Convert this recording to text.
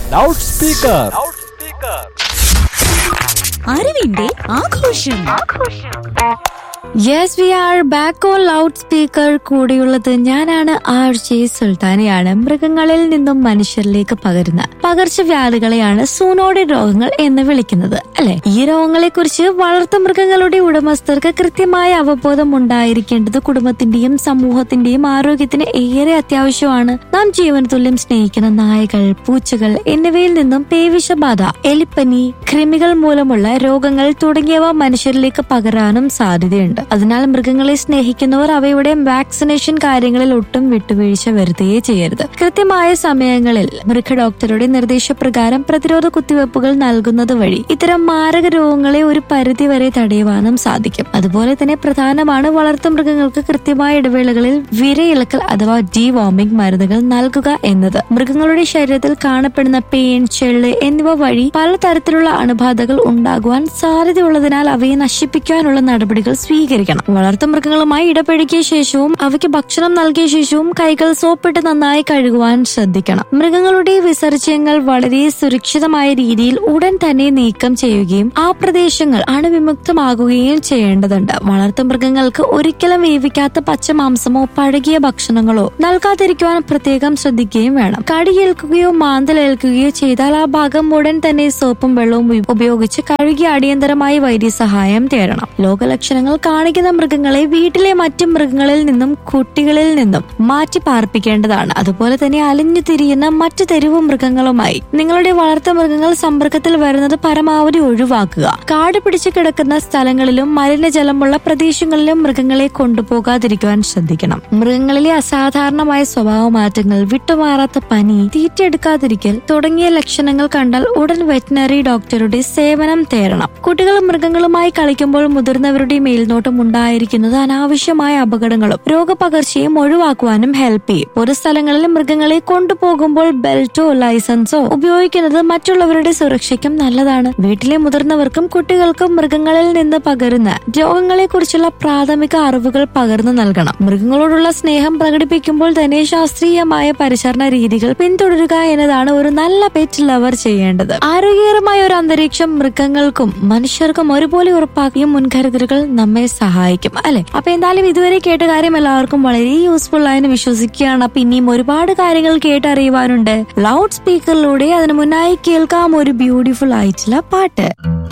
loud speaker അറിവിന്റെ ആഘോഷം yes we are back on loud speaker കൂടെയുള്ളത് ഞാനാണ് ആർ ജെ സുൽത്താനയാണ് മൃഗങ്ങളിൽ നിന്നും മനുഷ്യരിലേക്ക് പകരുന്ന പകർച്ചവ്യാധികളെയാണ് സൂനോഡ് രോഗങ്ങൾ എന്ന് വിളിക്കുന്നത് അല്ലെ ഈ രോഗങ്ങളെ കുറിച്ച് വളർത്തു മൃഗങ്ങളുടെ ഉടമസ്ഥർക്ക് കൃത്യമായ അവബോധം ഉണ്ടായിരിക്കേണ്ടത് കുടുംബത്തിന്റെയും സമൂഹത്തിന്റെയും ആരോഗ്യത്തിന് ഏറെ അത്യാവശ്യമാണ് നാം ജീവന തുല്യം സ്നേഹിക്കുന്ന നായകൾ പൂച്ചകൾ എന്നിവയിൽ നിന്നും പേവിഷബാധ എലിപ്പനി കൃമികൾ മൂലമുള്ള രോഗങ്ങൾ തുടങ്ങിയവ മനുഷ്യരിലേക്ക് പകരാനും സാധ്യതയുണ്ട് അതിനാൽ മൃഗങ്ങളെ സ്നേഹിക്കുന്നവർ അവയുടെ വാക്സിനേഷൻ കാര്യങ്ങളിൽ ഒട്ടും വിട്ടുവീഴ്ച വരുത്തുകയേ ചെയ്യരുത് കൃത്യമായ സമയങ്ങളിൽ മൃഗ ഡോക്ടറുടെ നിർദ്ദേശപ്രകാരം പ്രതിരോധ കുത്തിവയ്പ്പുകൾ നൽകുന്നത് വഴി ഇത്തരം മാരക രോഗങ്ങളെ ഒരു പരിധി വരെ തടയുവാനും സാധിക്കും അതുപോലെ തന്നെ പ്രധാനമാണ് വളർത്തു മൃഗങ്ങൾക്ക് കൃത്യമായ ഇടവേളകളിൽ വിരയിളക്കൽ അഥവാ ഡീവോമിംഗ് മരുന്നുകൾ നൽകുക എന്നത് മൃഗങ്ങളുടെ ശരീരത്തിൽ കാണപ്പെടുന്ന പെയിൻ ചെള്ള് എന്നിവ വഴി പലതരത്തിലുള്ള അണുബാധകൾ ഉണ്ടാകുവാൻ സാധ്യതയുള്ളതിനാൽ അവയെ നശിപ്പിക്കാനുള്ള നടപടികൾ സ്വീകരിക്കണം വളർത്തുമൃഗങ്ങളുമായി ഇടപഴകിയ ശേഷവും അവയ്ക്ക് ഭക്ഷണം നൽകിയ ശേഷവും കൈകൾ സോപ്പിട്ട് നന്നായി കഴുകുവാൻ ശ്രദ്ധിക്കണം മൃഗങ്ങളുടെ വിസർജ്യങ്ങൾ വളരെ സുരക്ഷിതമായ രീതിയിൽ ഉടൻ തന്നെ നീക്കം ചെയ്യുകയും ആ പ്രദേശങ്ങൾ അണുവിമുക്തമാകുകയും ചെയ്യേണ്ടതുണ്ട് വളർത്തുമൃഗങ്ങൾക്ക് ഒരിക്കലും വേവിക്കാത്ത പച്ചമാംസമോ പഴകിയ ഭക്ഷണങ്ങളോ നൽകാതിരിക്കുവാൻ പ്രത്യേകം ശ്രദ്ധിക്കുകയും വേണം കടിയേൽക്കുകയോ മാന്തലേൽക്കുകയോ ചെയ്താൽ ആ ഭാഗം ഉടൻ തന്നെ സോപ്പും വെള്ളവും ഉപ- ഉപയോഗിച്ച് കഴുകി അടിയന്തരമായി വൈദ്യസഹായം തേടണം ലോകലക്ഷണങ്ങൾ കാണിക്കുന്ന മൃഗങ്ങളെ വീട്ടിലെ മറ്റു മൃഗങ്ങളിൽ നിന്നും കുട്ടികളിൽ നിന്നും മാറ്റി പാർപ്പിക്കേണ്ടതാണ് അതുപോലെ തന്നെ അലിഞ്ഞു തിരിയുന്ന മറ്റു തെരുവ് മൃഗങ്ങളുമായി നിങ്ങളുടെ വളർത്ത മൃഗങ്ങൾ സമ്പർക്കത്തിൽ വരുന്നത് പരമാവധി ഒഴിവാക്കുക കാട് പിടിച്ചു കിടക്കുന്ന സ്ഥലങ്ങളിലും മലിനജലമുള്ള പ്രദേശങ്ങളിലും മൃഗങ്ങളെ കൊണ്ടുപോകാതിരിക്കുവാൻ ശ്രദ്ധിക്കണം മൃഗങ്ങളിലെ അസാധാരണമായ സ്വഭാവ മാറ്റങ്ങൾ വിട്ടുമാറാത്ത പനി തീറ്റെടുക്കാതിരിക്കൽ തുടങ്ങിയ ലക്ഷണങ്ങൾ കണ്ടാൽ ഉടൻ വെറ്റിനറി ഡോക്ടറുടെ സേവനം തേടണം കുട്ടികൾ മൃഗങ്ങളുമായി കളിക്കുമ്പോൾ മുതിർന്നവരുടെ മേൽനോട്ടം ഉണ്ടായിരിക്കുന്നത് അനാവശ്യമായ അപകടങ്ങളും രോഗപകർച്ചയും ഒഴിവാക്കുവാനും ഹെൽപ്പ് ചെയ്യും ഒരു സ്ഥലങ്ങളിൽ മൃഗങ്ങളെ കൊണ്ടുപോകുമ്പോൾ ബെൽറ്റോ ലൈസൻസോ ഉപയോഗിക്കുന്നത് മറ്റുള്ളവരുടെ സുരക്ഷയ്ക്കും നല്ലതാണ് വീട്ടിലെ മുതിർന്നവർക്കും കുട്ടികൾക്കും മൃഗങ്ങളിൽ നിന്ന് പകരുന്ന രോഗങ്ങളെ കുറിച്ചുള്ള പ്രാഥമിക അറിവുകൾ പകർന്നു നൽകണം മൃഗങ്ങളോടുള്ള സ്നേഹം പ്രകടിപ്പിക്കുമ്പോൾ തന്നെ ശാസ്ത്രീയമായ പരിചരണ രീതികൾ പിന്തുടരുക എന്നതാണ് ഒരു നല്ല പെറ്റ് ലവർ ചെയ്യേണ്ടത് ആരോഗ്യകരമായ ഒരു അന്തരീക്ഷം മൃഗങ്ങൾക്കും മനുഷ്യർക്കും ഒരുപോലെ ഉറപ്പാക്കിയും മുൻകരുതലുകൾ നമ്മെ സഹായിക്കും അല്ലെ അപ്പൊ എന്തായാലും ഇതുവരെ കേട്ട കാര്യം എല്ലാവർക്കും വളരെ യൂസ്ഫുൾ ആയെന്ന് വിശ്വസിക്കുകയാണ് അപ്പൊ ഇനിയും ഒരുപാട് കാര്യങ്ങൾ കേട്ടറിയുവാനുണ്ട് ലൗഡ് സ്പീക്കറിലൂടെ അതിനു മുന്നായി കേൾക്കാം ഒരു ബ്യൂട്ടിഫുൾ ആയിട്ടുള്ള പാട്ട്